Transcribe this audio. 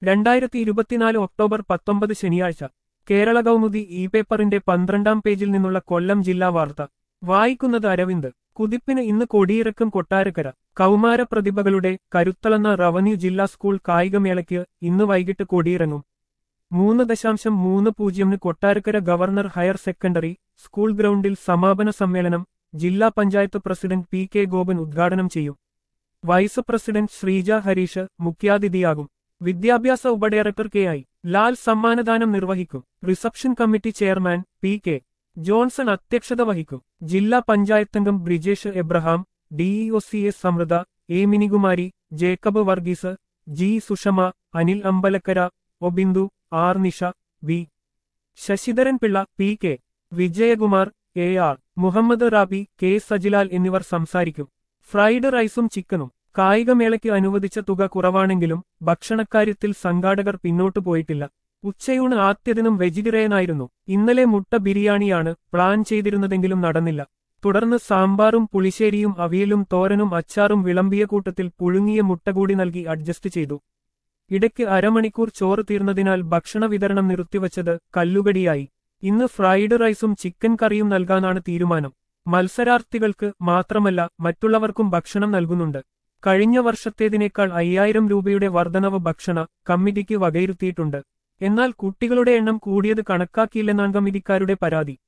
രണ്ടായിരത്തി ഇരുപത്തിനാല് ഒക്ടോബർ പത്തൊമ്പത് ശനിയാഴ്ച കേരള കൗമുദി ഇ പേപ്പറിന്റെ പന്ത്രണ്ടാം പേജിൽ നിന്നുള്ള കൊല്ലം ജില്ലാ വാർത്ത വായിക്കുന്നത് അരവിന്ദ് കുതിപ്പിന് ഇന്ന് കൊടിയിറക്കും കൊട്ടാരക്കര കൗമാര പ്രതിഭകളുടെ കരുത്തളന്ന റവന്യൂ ജില്ലാ സ്കൂൾ കായികമേളയ്ക്ക് ഇന്ന് വൈകിട്ട് കൊടിയിറങ്ങും മൂന്ന് ദശാംശം മൂന്ന് പൂജ്യമിന് Kottarakkara government higher secondary school ഗ്രൗണ്ടിൽ സമാപന സമ്മേളനം ജില്ലാ panchayat president P K Gopan ഉദ്ഘാടനം ചെയ്യും വൈസ് പ്രസിഡന്റ് ശ്രീജ ഹരീഷ് മുഖ്യാതിഥിയാകും വിദ്യാഭ്യാസ ഉപഡയറക്ടർ കെ ഐ ലാൽ സമ്മാനദാനം നിർവഹിക്കും reception committee chairman P K Johnson അധ്യക്ഷത വഹിക്കും ജില്ലാ പഞ്ചായത്തംഗം Brijesh Abraham DEO C S Samridha A Minikumari Jacob Varghese G Sushama Anil Ambalakkara ഒബിന്ദു R Nisha V Sasidharan Pillai P K Vijayakumar A R Muhammad rabi K Sajilal എന്നിവർ സംസാരിക്കും ഫ്രൈഡ് റൈസും ചിക്കനും കായികമേളയ്ക്ക് അനുവദിച്ച തുക കുറവാണെങ്കിലും ഭക്ഷണക്കാര്യത്തിൽ സംഘാടകർ പിന്നോട്ടു പോയിട്ടില്ല ഉച്ചയൂണ് ആദ്യദിനം വെജിറ്റേറിയനായിരുന്നു ഇന്നലെ മുട്ട ബിരിയാണിയാണ് പ്ലാൻ ചെയ്തിരുന്നതെങ്കിലും നടന്നില്ല തുടർന്ന് സാമ്പാറും പുളിശ്ശേരിയും അവിയലും തോരനും അച്ചാറും വിളമ്പിയ കൂട്ടത്തിൽ പുഴുങ്ങിയ മുട്ട കൂടി നൽകി അഡ്ജസ്റ്റ് ചെയ്തു ഇടയ്ക്ക് അരമണിക്കൂർ ചോറ് തീർന്നതിനാൽ ഭക്ഷണ വിതരണം നിർത്തിവച്ചത് കല്ലുകടിയായി ഇന്ന് ഫ്രൈഡ് റൈസും ചിക്കൻ കറിയും നൽകാനാണ് തീരുമാനം മത്സരാർത്ഥികൾക്ക് മാത്രമല്ല മറ്റുള്ളവർക്കും ഭക്ഷണം നൽകുന്നുണ്ട് കഴിഞ്ഞ വർഷത്തേതിനേക്കാൾ അയ്യായിരം രൂപയുടെ വർധനവ് ഭക്ഷണ കമ്മിറ്റിക്ക് വകയിരുത്തിയിട്ടുണ്ട് എന്നാൽ കുട്ടികളുടെ എണ്ണം കൂടിയത് കണക്കാക്കിയില്ലെന്നാണ് കമ്മിറ്റിക്കാരുടെ പരാതി